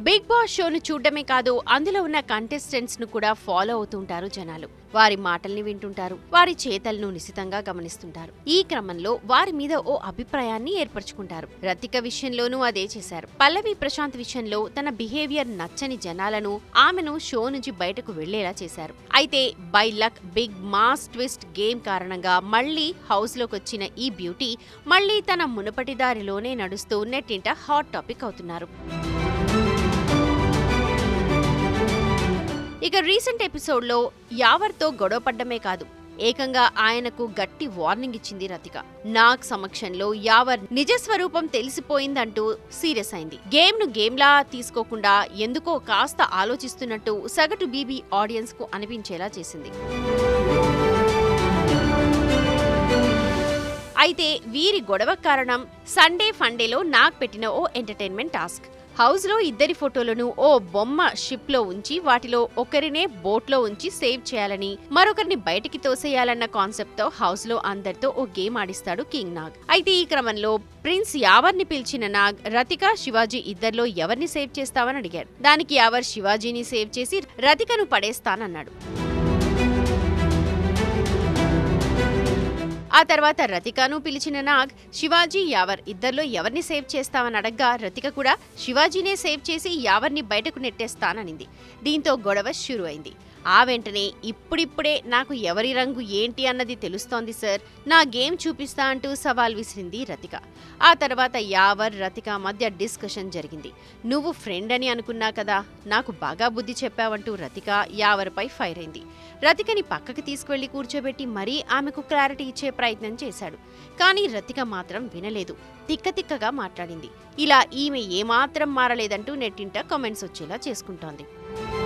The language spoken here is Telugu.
బిగ్ బాస్ షోను చూడడమే కాదు అందులో ఉన్న కంటెస్టెంట్స్ ను కూడా ఫాలో అవుతుంటారు జనాలు వారి మాటల్ని వింటుంటారు వారి చేతలను నిశితంగా గమనిస్తుంటారు ఈ క్రమంలో వారి మీద ఓ అభిప్రాయాన్ని ఏర్పరచుకుంటారు రతిక విషయంలోనూ అదే చేశారు పల్లవి ప్రశాంత్ విషయంలో తన బిహేవియర్ నచ్చని జనాలను ఆమెను షో నుంచి బయటకు వెళ్లేలా చేశారు అయితే by luck big mass twist game కారణంగా మళ్లీ హౌస్ లోకి వచ్చిన ఈ బ్యూటీ మళ్లీ తన మునుపటి దారిలోనే నడుస్తూ నెట్టింట హాట్ టాపిక్ అవుతున్నారు ఇక రీసెంట్ ఎపిసోడ్లో యావర్తో గొడవపడ్డమే కాదు ఏకంగా ఆయనకు గట్టి వార్నింగ్ ఇచ్చింది రతిక నాగ్ సమక్షంలో యావర్ నిజ స్వరూపం తెలిసిపోయిందంటూ సీరియస్ అయింది గేమ్ ను గేమ్ లా తీసుకోకుండా ఎందుకో కాస్త ఆలోచిస్తున్నట్టు సగటు బీబీ ఆడియన్స్ కు అనిపించేలా చేసింది అయితే వీరి గొడవ కారణం సండే ఫండేలో నాగ్ పెట్టిన ఓ ఎంటర్టైన్మెంట్ టాస్క్ హౌస్ లో ఇద్దరి ఫోటోలను ఓ బొమ్మ షిప్ లో ఉంచి వాటిలో ఒకరినే బోట్ లో ఉంచి సేవ్ చేయాలని మరొకరిని బయటికి తోసేయాలన్న కాన్సెప్ట్ తో హౌస్ లో అందరితో ఓ గేమ్ ఆడిస్తాడు కింగ్ నాగ్ అయితే ఈ క్రమంలో ప్రిన్స్ యావర్ని పిలిచిన నాగ్ రతిక శివాజీ ఇద్దరిలో ఎవరిని సేవ్ చేస్తావని అడిగారు దానికి యావర్ శివాజీని సేవ్ చేసి రతికను పడేస్తానన్నాడు ఆ తర్వాత రతికను పిలిచిన నాగ్ శివాజీ యావర్ ఇద్దరిలో ఎవరిని సేవ్ చేస్తావని అడగ్గా రతిక కూడా శివాజీనే సేవ్ చేసి యావర్ని బయటకు నెట్టేస్తాననింది దీంతో గొడవ షురు అయింది ఆ వెంటనే ఇప్పుడిప్పుడే నాకు ఎవరి రంగు ఏంటి అన్నది తెలుస్తోంది సార్ నా గేమ్ చూపిస్తా అంటూ సవాల్ విసిరింది రతిక ఆ తర్వాత యావర్ రతిక మధ్య డిస్కషన్ జరిగింది నువ్వు ఫ్రెండ్ అని అనుకున్నా కదా నాకు బాగా బుద్ధి చెప్పావంటూ రతిక యావర్పై ఫైర్ అయింది రతికని పక్కకి తీసుకువెళ్లి కూర్చోబెట్టి మరీ ఆమెకు క్లారిటీ ఇచ్చే ప్రయత్నం చేశాడు కానీ రతిక మాత్రం వినలేదు తిక్క తిక్కగా మాట్లాడింది ఇలా ఈమె ఏమాత్రం మారలేదంటూ నెట్టింట కామెంట్స్ వచ్చేలా చేసుకుంటోంది